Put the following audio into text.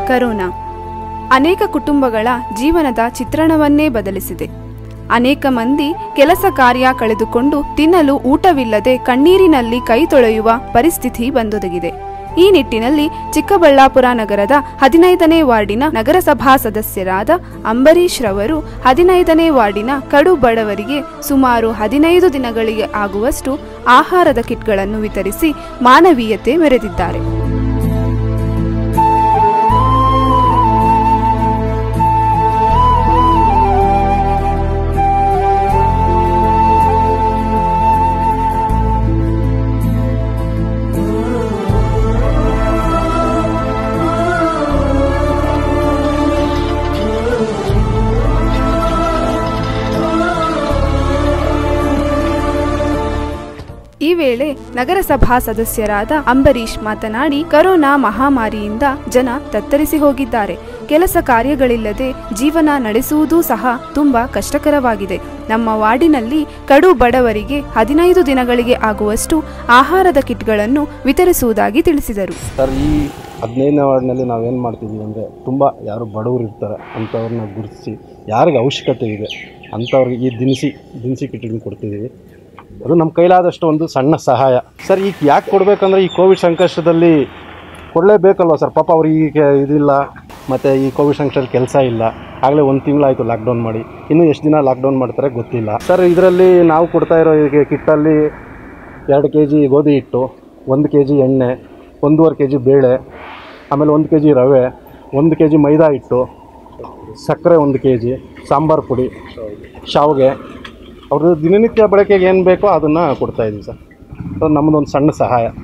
corona ಅನೇಕ ಕುಟುಂಬಗಳ ಜೀವನದ ಚಿತ್ರಣವನ್ನೇ ಬದಲಿಸಿದೆ ಅನೇಕ ಮಂದಿ ಕೆಲಸ ಕಾರ್ಯ ಕಳೆದುಕೊಂಡು ತಿನ್ನಲು ಊಟವಿಲ್ಲದೆ ಕಣ್ಣೀರಿನಲ್ಲಿ ಕೈ ತೊಳೆಯುವ ಪರಿಸ್ಥಿತಿ ಬಂದೊದಗಿದೆ ಈ ನಿಟ್ಟಿನಲ್ಲಿ ಚಿಕ್ಕಬಳ್ಳಾಪುರ ನಗರದ ಹದಿನೈದನೇ ವಾರ್ಡಿನ ನಗರಸಭಾ ಸದಸ್ಯರಾದ ಅಂಬರೀಶ್ ರವರು ಹದಿನೈದನೇ ವಾರ್ಡಿನ ಕಡು ಬಡವರಿಗೆ ಸುಮಾರು ಹದಿನೈದು ದಿನಗಳಿಗೆ ಆಗುವಷ್ಟು ಆಹಾರದ ಕಿಟ್ಗಳನ್ನು ವಿತರಿಸಿ ಮಾನವೀಯತೆ ಮೆರೆದಿದ್ದಾರೆ ಈ ವೇಳೆ ನಗರಸಭಾ ಸದಸ್ಯರಾದ ಅಂಬರೀಶ್ ಮಾತನಾಡಿ ಕರೋನಾ ಮಹಾಮಾರಿಯಿಂದ ಜನ ತತ್ತರಿಸಿ ಹೋಗಿದ್ದಾರೆ ಕೆಲಸ ಕಾರ್ಯಗಳಿಲ್ಲದೆ ಜೀವನ ನಡೆಸುವುದೂ ಸಹ ತುಂಬಾ ಕಷ್ಟಕರವಾಗಿದೆ ನಮ್ಮ ವಾರ್ಡಿನಲ್ಲಿ ಕಡು ಬಡವರಿಗೆ ಹದಿನೈದು ದಿನಗಳಿಗೆ ಆಗುವಷ್ಟು ಆಹಾರದ ಕಿಟ್ಗಳನ್ನು ವಿತರಿಸುವುದಾಗಿ ತಿಳಿಸಿದರು ಸರ್ ಈ ಹದಿನೈದನೇ ವಾರ್ಡ್ನಲ್ಲಿ ನಾವೇನು ಮಾಡ್ತಿದ್ದೀವಿ ಅಂದರೆ ತುಂಬ ಯಾರು ಬಡವರು ಇರ್ತಾರೆ ಅಂಥವ್ರನ್ನ ಗುರುತಿಸಿ ಯಾರಿಗೆ ಅವಶ್ಯಕತೆ ಇದೆ ಅಂಥವ್ರಿಗೆ ಈ ದಿನಸಿ ದಿನಸಿ ಕಿಟ್ಗಳನ್ನ ಕೊಡ್ತಿದ್ದೀವಿ ಅದು ನಮ್ಮ ಕೈಲಾದಷ್ಟು ಒಂದು ಸಣ್ಣ ಸಹಾಯ ಸರ್ ಈಗ ಯಾಕೆ ಕೊಡಬೇಕಂದ್ರೆ ಈ ಕೋವಿಡ್ ಸಂಕಷ್ಟದಲ್ಲಿ ಕೊಡಲೇಬೇಕಲ್ವ ಸರ್ ಪಾಪ ಅವ್ರಿಗೆ ಈಗ ಇದಿಲ್ಲ ಮತ್ತು ಈ ಕೋವಿಡ್ ಸಂಕಷ್ಟದಲ್ಲಿ ಕೆಲಸ ಇಲ್ಲ ಆಗಲೇ ಒಂದು ತಿಂಗಳಾಯಿತು ಲಾಕ್ಡೌನ್ ಮಾಡಿ ಇನ್ನೂ ಎಷ್ಟು ದಿನ ಲಾಕ್ಡೌನ್ ಮಾಡ್ತಾರೆ ಗೊತ್ತಿಲ್ಲ ಸರ್ ಇದರಲ್ಲಿ ನಾವು ಕೊಡ್ತಾ ಇರೋ ಈಗ ಕಿಟ್ಟಲ್ಲಿ ಎರಡು ಕೆ ಜಿ ಗೋಧಿ ಹಿಟ್ಟು ಒಂದು ಕೆ ಜಿ ಎಣ್ಣೆ ಒಂದೂವರೆ ಕೆ ಜಿ ಬೇಳೆ ಆಮೇಲೆ ಒಂದು ಕೆ ಜಿ ರವೆ ಒಂದು ಕೆ ಜಿ ಮೈದಾ ಹಿಟ್ಟು ಸಕ್ಕರೆ ಒಂದು ಕೆ ಜಿ ಸಾಂಬಾರು ಪುಡಿ ಶಾವಿಗೆ ಅವ್ರದ್ದು ದಿನನಿತ್ಯ ಬಳಕೆಗೆ ಏನು ಬೇಕೋ ಅದನ್ನು ಕೊಡ್ತಾಯಿದ್ದೀವಿ ಸರ್ ಸೊ ನಮ್ಮದೊಂದು ಸಣ್ಣ ಸಹಾಯ